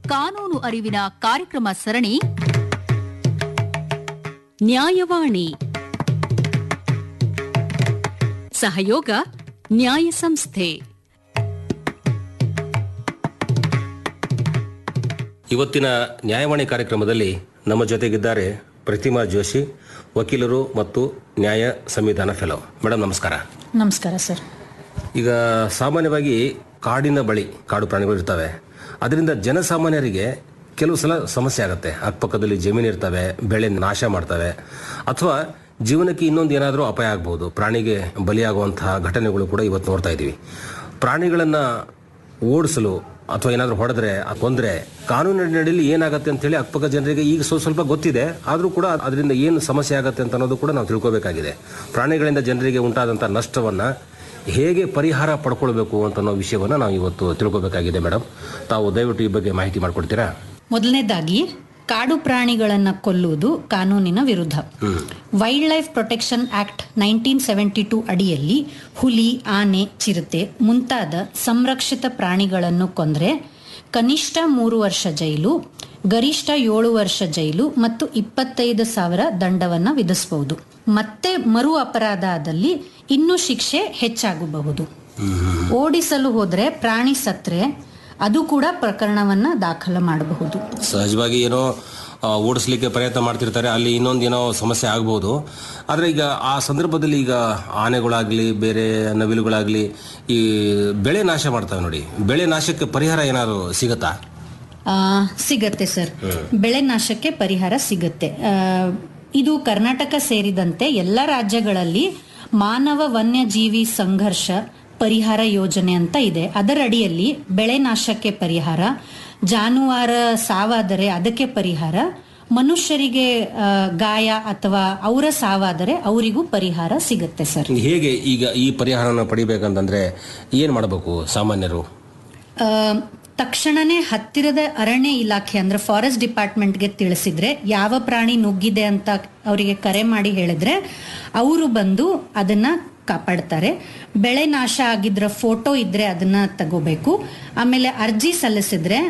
ಕಾನೂನು ಅರಿವಿನ ಕಾರ್ಯಕ್ರಮ ಸರಣಿ ನ್ಯಾಯವಾಣಿ ಸಹಯೋಗ ನ್ಯಾಯ ಸಂಸ್ಥೆ ಇವತ್ತಿನ ನ್ಯಾಯವಾಣಿ ಕಾರ್ಯಕ್ರಮದಲ್ಲಿ ನಮ್ಮ ಜೊತೆಗಿದ್ದಾರೆ ಪ್ರತಿಮಾ ಜೋಶಿ ವಕೀಲರು ಮತ್ತು ನ್ಯಾಯ ಸಂವಿಧಾನ ಫೆಲೋ ಮೇಡಮ್ ನಮಸ್ಕಾರ ನಮಸ್ಕಾರ ಸರ್ ಈಗ ಸಾಮಾನ್ಯವಾಗಿ ಕಾಡಿನ ಬಳಿ ಕಾಡು ಪ್ರಾಣಿಗಳು ಇರ್ತವೆ ಅದರಿಂದ ಜನಸಾಮಾನ್ಯರಿಗೆ ಕೆಲವು ಸಲ ಸಮಸ್ಯೆ ಆಗುತ್ತೆ ಅಕ್ಕಪಕ್ಕದಲ್ಲಿ ಜಮೀನು ಇರ್ತವೆ ಬೆಳೆ ನಾಶ ಮಾಡ್ತವೆ ಅಥವಾ ಜೀವನಕ್ಕೆ ಇನ್ನೊಂದು ಏನಾದರೂ ಅಪಾಯ ಆಗ್ಬೋದು ಪ್ರಾಣಿಗೆ ಬಲಿಯಾಗುವಂತಹ ಘಟನೆಗಳು ಕೂಡ ಇವತ್ತು ನೋಡ್ತಾ ಇದ್ದೀವಿ ಪ್ರಾಣಿಗಳನ್ನು ಓಡಿಸಲು ಅಥವಾ ಏನಾದರೂ ಹೊಡೆದ್ರೆ ಕೊಂದ್ರೆ ಕಾನೂನಿನಲ್ಲಿ ಏನಾಗುತ್ತೆ ಅಂತೇಳಿ ಅಕ್ಕಪಕ್ಕ ಜನರಿಗೆ ಈಗ ಸ್ವಲ್ಪ ಸ್ವಲ್ಪ ಗೊತ್ತಿದೆ ಆದರೂ ಕೂಡ ಅದರಿಂದ ಏನು ಸಮಸ್ಯೆ ಆಗುತ್ತೆ ಅಂತ ಅನ್ನೋದು ಕೂಡ ನಾವು ತಿಳ್ಕೋಬೇಕಾಗಿದೆ ಪ್ರಾಣಿಗಳಿಂದ ಜನರಿಗೆ ಉಂಟಾದಂಥ ನಷ್ಟವನ್ನು ಹೇಗೆ ಪರಿಹಾರ ಪಡ್ಕೊಳ್ಬೇಕು ಅಂತ ಅನ್ನೋ ವಿಷಯವನ್ನು ನಾವು ಇವತ್ತು ತಿಳ್ಕೋಬೇಕಾಗಿದೆ ಮೇಡಮ್ ತಾವು ದಯವಿಟ್ಟು ಈ ಬಗ್ಗೆ ಮಾಹಿತಿ ಮಾಡಿಕೊಡ್ತೀರಾ ಮೊದಲನೇದಾಗಿ ಕಾಡು ಪ್ರಾಣಿಗಳನ್ನ ಕೊಲ್ಲುವುದು ಕಾನೂನಿನ ವಿರುದ್ಧ wildlife protection act nineteen seventy two ಅಡಿಯಲ್ಲಿ ಹುಲಿ ಆನೆ ಚಿರತೆ ಮುಂತಾದ ಸಂರಕ್ಷಿತ ಪ್ರಾಣಿಗಳನ್ನು ಕೊಂದ್ರೆ ಕನಿಷ್ಠ ಮೂರು ವರ್ಷ ಜೈಲು ಗರಿಷ್ಠ ಏಳು ವರ್ಷ ಜೈಲು ಮತ್ತು ಇಪ್ಪತ್ತೈದು ಸಾವಿರ ದಂಡವನ್ನ ವಿಧಿಸಬಹುದು ಮತ್ತೆ ಮರು ಅಪರಾಧ ಆದಲ್ಲಿ ಇನ್ನೂ ಶಿಕ್ಷೆ ಹೆಚ್ಚಾಗಬಹುದು ಓಡಿಸಲು ಹೋದ್ರೆ ಪ್ರಾಣಿ ಸತ್ರೆ ಅದು ಕೂಡ ಪ್ರಕರಣವನ್ನ ದಾಖಲು ಮಾಡಬಹುದು ಸಹಜವಾಗಿ ಏನೋ ಆ, ಓಡಿಸ್ಲಿಕ್ಕೆ ಪ್ರಯತ್ನ ಮಾಡ್ತಿರ್ತಾರೆ ಅಲ್ಲಿ ಇನ್ನೊಂದು ಏನೋ ಸಮಸ್ಯೆ ಆಗ್ಬೋದು ಆದರೆ ಈಗ ಆ ಸಂದರ್ಭದಲ್ಲಿ ಈಗ ಆನೆಗಳಾಗಲಿ ಬೇರೆ ನವಿಲುಗಳಾಗಲಿ ಈ ಬೆಳೆ ನಾಶ ಮಾಡ್ತವೆ ನೋಡಿ ಬೆಳೆ ನಾಶಕ್ಕೆ ಪರಿಹಾರ ಏನಾದ್ರು ಸಿಗತ್ತಾ ಆ, ಸಿಗತ್ತೆ ಸರ್ ಬೆಳೆ ನಾಶಕ್ಕೆ ಪರಿಹಾರ ಸಿಗತ್ತೆ ಆ, ಇದು ಕರ್ನಾಟಕ ಸೇರಿದಂತೆ ಎಲ್ಲ ರಾಜ್ಯಗಳಲ್ಲಿ ಮಾನವ ವನ್ಯಜೀವಿ ಸಂಘರ್ಷ ಪರಿಹಾರ ಯೋಜನೆ ಅಂತ ಇದೆ ಅದರ ಅಡಿಯಲ್ಲಿ ಬೆಳೆ ನಾಶಕ್ಕೆ ಪರಿಹಾರ ಜಾನುವಾರ ಸಾವಾದರೆ ಅದಕ್ಕೆ ಪರಿಹಾರ ಮನುಷ್ಯರಿಗೆ ಆ, ಗಾಯ ಅಥವಾ ಅವರ ಸಾವಾದರೆ ಅವರಿಗೂ ಪರಿಹಾರ ಸಿಗುತ್ತೆ ಸರ್ ಹೇಗೆ ಈಗ ಈ ಪರಿಹಾರನ ಪಡಿಬೇಕಂತಂದ್ರೆ ಏನ್ ಮಾಡಬೇಕು ಸಾಮಾನ್ಯರು ಆ, ತಕ್ಷಣನೇ ಹತ್ತಿರದ ಅರಣ್ಯ ಇಲಾಖೆ ಅಂದ್ರೆ ಫಾರೆಸ್ಟ್ ಡಿಪಾರ್ಟ್ಮೆಂಟ್ಗೆ ತಿಳಿಸಿದ್ರೆ ಯಾವ ಪ್ರಾಣಿ ನುಗ್ಗಿದೆ ಅಂತ ಅವರಿಗೆ ಕರೆ ಮಾಡಿ ಹೇಳಿದ್ರೆ ಅವರು ಬಂದು ಅದನ್ನ ಕಾಪಾಡ್ತಾರೆ ಬೆಳೆ ನಾಶ ಆಗಿದ್ರ ಫೋಟೋ ಇದ್ರೆ ಅದನ್ನ ತಗೋಬೇಕು ಆಮೇಲೆ ಅರ್ಜಿ ಸಲ್ಲಿಸಿದ್ರೆ